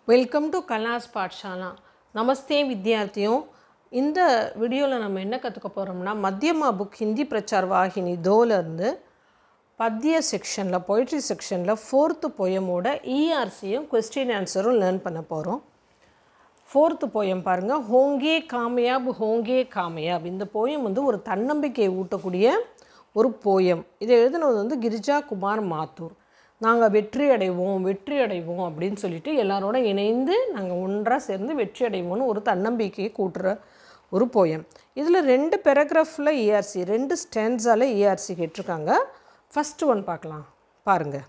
welcome to கலாஸ் பாட்ஷாலா நமஸ்தே வித்யார்த்தியும் இந்த வீடியோவில் நம்ம என்ன கற்றுக்க போகிறோம்னா மத்தியமா புக் ஹிந்தி பிரச்சார் வாகினி தோலேருந்து பத்திய செக்ஷனில் பொய்ட்ரி செக்ஷனில் ஃபோர்த்து பொயமோட இஆர்சியும் கொஸ்டின் ஆன்சரும் லேர்ன் பண்ண போகிறோம் ஃபோர்த்து போயம் பாருங்கள் ஹோங்கே காமயாப் ஹோங்கே காமயாப் இந்த போயம் வந்து ஒரு தன்னம்பிக்கையை ஊட்டக்கூடிய ஒரு போயம் இதை எழுதினது வந்து கிரிஜா குமார் மாத்தூர் நாங்கள் வெற்றி அடைவோம் வெற்றி அடைவோம் அப்படின்னு சொல்லிட்டு எல்லாரோட இணைந்து நாங்கள் ஒன்றாக சேர்ந்து வெற்றி அடைவோம்னு ஒரு தன்னம்பிக்கையை கூட்டுற ஒரு போயம் இதில் ரெண்டு பேராகிராஃபில் இஆர்சி ரெண்டு ஸ்டாண்ட்ஸால் இஆர்சி கேட்டிருக்காங்க ஃபஸ்ட்டு ஒன் பார்க்கலாம் பாருங்கள்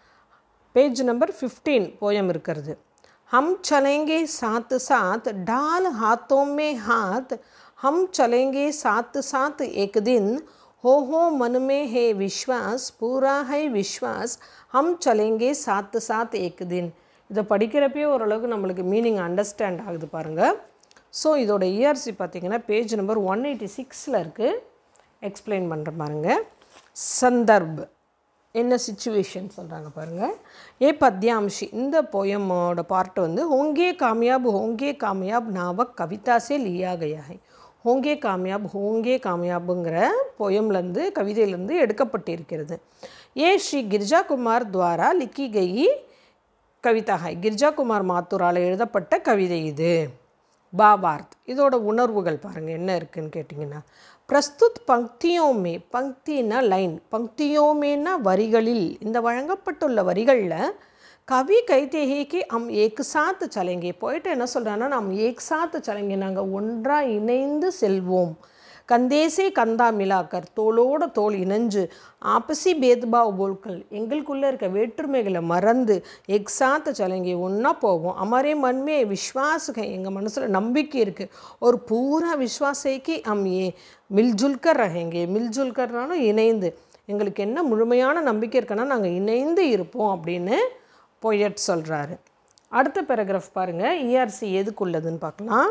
पेज नंबर फिफ्टीन पोयम இருக்கிறது हम चलेंगे साथ साथ डाल हाथों में हाथ हम चलेंगे साथ साथ एक दिन हो हो मन में है विश्वास पूरा है विश्वास हम चलेंगे साथ साथ एक दिन இதை படிக்கிறப்பயே ஓரளவுக்கு நம்மளுக்கு மீனிங் அண்டர்ஸ்டாண்ட் ஆகுது பாருங்கள் ஸோ இதோட இஆர்சி பார்த்தீங்கன்னா பேஜ் நம்பர் ஒன் எயிட்டி சிக்ஸில் இருக்குது எக்ஸ்பிளைன் பண்ணுற பாருங்க சந்தர்ப் என்ன சுச்சுவேஷன் சொல்கிறாங்க பாருங்கள் ஏ பத்யாம்ஷி இந்த போயமோட பார்ட் வந்து ஹோங்கே காமயாப் ஹோங்கே காமயாப் நாவக் கவிதா சே லியா கயா है ஹோங்கே காமயாப் ஹோங்கே காமயாபுங்கிற போயம்லேருந்து கவிதையிலேருந்து எடுக்கப்பட்டிருக்கிறது ஏ ஸ்ரீ கிரிஜா குமார் துவாரா லிக்கி கயி கவிதா ஹை கிரிஜா குமார் மாத்தூரால் எழுதப்பட்ட கவிதை இது பாவார்த் இதோட உணர்வுகள் பாருங்கள் என்ன இருக்குன்னு கேட்டிங்கன்னா பிரஸ்துத் பங்கியோமே பங்கினா லைன் பங்கியோமேனா வரிகளில் இந்த வழங்கப்பட்டுள்ள வரிகளில் கவி கைத்தேகிக்கு அம் ஏக் சாத்து சலங்கே போயிட்டு என்ன சொல்கிறாங்கன்னா நாம் ஏக் சாத்து சலங்கே நாங்கள் ஒன்றாக இணைந்து செல்வோம் கந்தேசே கந்தா மிலாக்கர் தோளோட தோல் இணைஞ்சு ஆப்பசி பேத்பாவ் போல்கள் எங்களுக்குள்ளே இருக்க வேற்றுமைகளை மறந்து எக்ஸாத்த சலங்கி ஒன்றா போவோம் அமரே மண்மே விஸ்வாசுக எங்கள் மனசில் நம்பிக்கை இருக்குது ஒரு பூரா விஸ்வாசைக்கு அம் ஏ மில்ஜுல்கர் ரஹேங்கே மில்ஜுல்கர்னாலும் இணைந்து எங்களுக்கு என்ன முழுமையான நம்பிக்கை இருக்குன்னா நாங்கள் இணைந்து இருப்போம் அப்படின்னு பொயட் சொல்கிறாரு அடுத்த பேராகிராஃப் பாருங்கள் இஆர்சி எதுக்குள்ளதுன்னு பார்க்கலாம்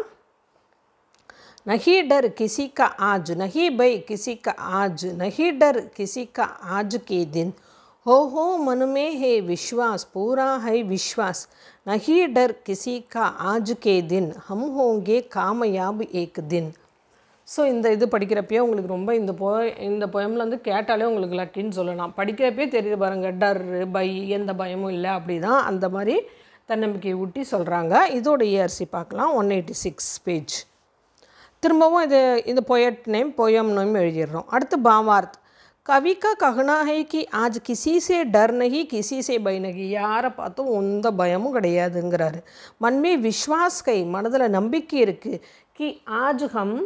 नहीं डर किसी का आज नहीं भय किसी का आज नहीं डर किसी का आज के दिन हो हो मन में है विश्वास पूरा है विश्वास नहीं डर किसी का आज के दिन हम होंगे कामयाब एक दिन ஸோ இந்த இது படிக்கிறப்பயே உங்களுக்கு ரொம்ப இந்த போ இந்த போயமில் வந்து கேட்டாலே உங்களுக்கு லக்கின்னு சொல்லலாம் படிக்கிறப்பே தெரியுது பாருங்கள் டர் பை எந்த பயமும் இல்லை அப்படி தான் அந்த மாதிரி தன்னம்பிக்கையை ஊட்டி சொல்கிறாங்க இதோட இஆர்சி பார்க்கலாம் ஒன் எயிட்டி சிக்ஸ் பேஜ் திரும்பவும் இது இந்த பொயட் நேம் பொயம் நேம் எழுதிடுறோம் அடுத்து பாவார்த் கவி का कहना है कि आज किसी से डर नहीं किसी से பை नहीं யாரை பார்த்தும் எந்த பயமும் கிடையாதுங்கிறாரு மண்மே விஸ்வாஸ் கை மனதில் நம்பிக்கை இருக்குது கி ஆஜ் ஹம்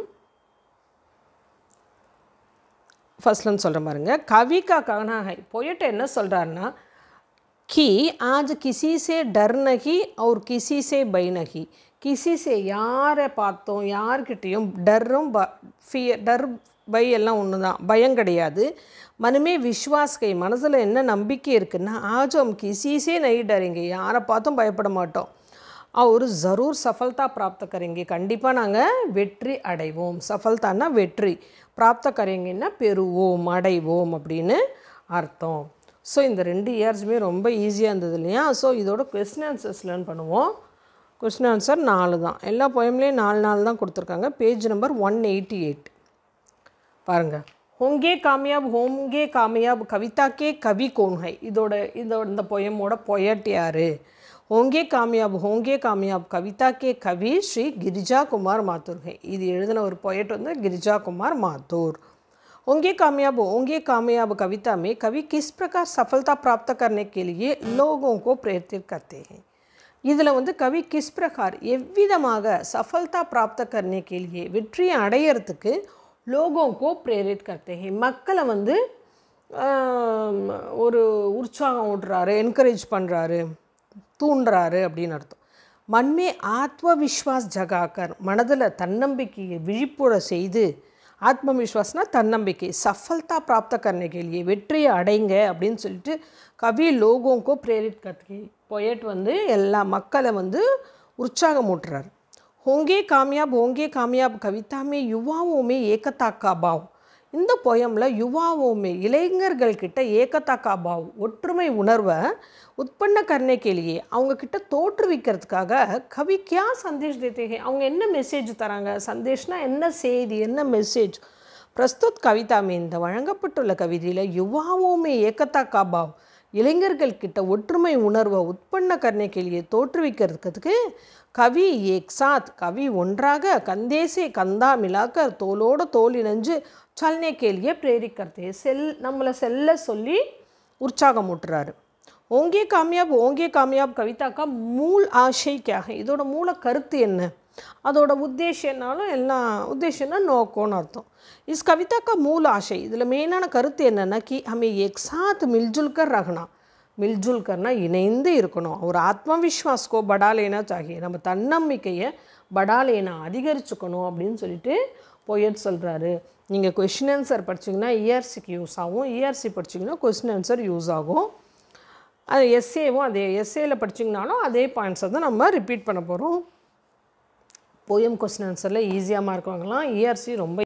ஃபர்ஸ்ட்லன்னு சொல்கிற பாருங்க கவி கா कहना है பொயட் என்ன சொல்கிறாருன்னா कि आज किसी से डर नहीं और किसी से பை नहीं கிசி சே யாரை பார்த்தோம் யார்கிட்டேயும் டர்ரும் ப ஃபியர் டர் பை எல்லாம் ஒன்று தான் பயம் கிடையாது மனமே விஸ்வாஸ் கை மனசில் என்ன நம்பிக்கை இருக்குன்னா ஆஜம் கிசிசே நை டரிங்க யாரை பார்த்தும் பயப்பட மாட்டோம் அவர் ஜரூர் சஃபல்தா பிராப்த கரைங்க கண்டிப்பாக நாங்கள் வெற்றி அடைவோம் சஃபல்தான்னா வெற்றி பிராப்த கரைங்கன்னா பெறுவோம் அடைவோம் அப்படின்னு அர்த்தம் ஸோ இந்த ரெண்டு இயர்ஸுமே ரொம்ப ஈஸியாக இருந்தது இல்லையா ஸோ இதோட கொஸ்டின் ஆன்சர்ஸ் லேர்ன் பண்ணுவோம் கொஸ்டின் ஆன்சர் நாலு தான் எல்லா போயம்லேயும் நாலு நாலு தான் கொடுத்துருக்காங்க page number one eighty eight பாருங்கள் ஹோங்கே காமயாப் ஹோங்கே காமயாப் கவிதாக்கே கவி கோன் ஹை இதோட இதோட இந்த பொயமோட பொயட் யார் ஹோங்கே காமயாப் ஹோங்கே காமயாப் கவிதாக்கே கவி ஸ்ரீ கிரிஜா குமார் மாத்தூர் ஹை இது எழுதின ஒரு பொயட் வந்து கிரிஜா குமார் மாத்தூர் होंगे कामयाब होंगे कामयाब कविता में कवि किस प्रकार सफलता प्राप्त करने के लिए लोगों को प्रेरित करते हैं இதில் வந்து கவி கிஸ் பிரகார் எவ்விதமாக சஃபல்தா பிராப்த கர்னே கேள்வியே வெற்றியை அடையிறதுக்கு லோகோங்கோ பிரேரித் கர்த்தே மக்களை வந்து ஒரு உற்சாகம் விடுறாரு என்கரேஜ் பண்ணுறாரு தூண்டுறாரு அப்படின்னு அர்த்தம் மண்மே ஆத்ம விஸ்வாஸ் ஜகாக்கர் மனதில் தன்னம்பிக்கையை விழிப்புற செய்து ஆத்ம விஸ்வாஸ்னா தன்னம்பிக்கை சஃபல்தா பிராப்த கர்னே கேள்வியே வெற்றியை அடைங்க அப்படின்னு சொல்லிட்டு கவி லோகோங்கோ பிரேரித் கர்த்தே பொயட் வந்து எல்லா மக்களை வந்து உற்சாகம் ஊட்டுறாரு होंगे कामयाब होंगे कामयाब कविता में युवाओं में एकता का भाव இந்த பொயமில் யுவாவோமே இளைஞர்கள்கிட்ட ஏகதா கா பாவ் ஒற்றுமை உணர்வை உற்பன்ன கர்ணை கேலியே அவங்க கிட்ட தோற்றுவிக்கிறதுக்காக கவி கியா சந்தேஷ் தேத்தேகே அவங்க என்ன மெசேஜ் தராங்க சந்தேஷ்னா என்ன செய்தி என்ன மெசேஜ் பிரஸ்துத் கவிதாமே இந்த வழங்கப்பட்டுள்ள கவிதையில் யுவாவோமே ஏகதா கா பாவ் இளைஞர்கள் கிட்ட ஒற்றுமை உணர்வை உற்பன்ன கர்ணை கேலியை தோற்றுவிக்கிறதுக்கு கவி ஏக் சாத் கவி ஒன்றாக கந்தேசே கந்தா மிலாக்கர் தோளோட தோல் இணைஞ்சு சல்னே கேலியை பிரேரிக்கிறதே செல் நம்மளை செல்ல சொல்லி உற்சாகம் ஊட்டுறாரு ஓங்கே காமியாப் ஓங்கே காமியாப் கவிதாக்கா மூல் ஆசை கியாக இதோட மூல கருத்து என்ன அதோட உத்தேசம்னாலும் எல்லாம் உத்தேசம்னா நோக்கம்னு அர்த்தம் இஸ் கவிதா கா மூல ஆசை இதில் மெயினான கருத்து என்னென்னா கி ஹமே எக் சாத் மில்ஜுல்கர் ரகனா மில்ஜுல்கர்னா இணைந்து இருக்கணும் ஒரு ஆத்மவிஸ்வாஸ்கோ படாலேனா சாகிய நம்ம தன்னம்பிக்கையை படாலேனா அதிகரிச்சுக்கணும் அப்படின்னு சொல்லிட்டு பொயட் சொல்கிறாரு நீங்கள் கொஷின் ஆன்சர் படிச்சிங்கன்னா இஆர்சிக்கு யூஸ் ஆகும் இஆர்சி படிச்சிங்கன்னா கொஷின் ஆன்சர் யூஸ் ஆகும் அது எஸ்ஏவும் அதே எஸ்ஏல படிச்சிங்கனாலும் அதே பாயிண்ட்ஸை தான் நம்ம ரிப்பீட் பண்ண போகிறோம் போயம் கொஸ்டின் ஆன்சரில் ஈஸியாக மார்க் வாங்கலாம் இஆர்சி ரொம்ப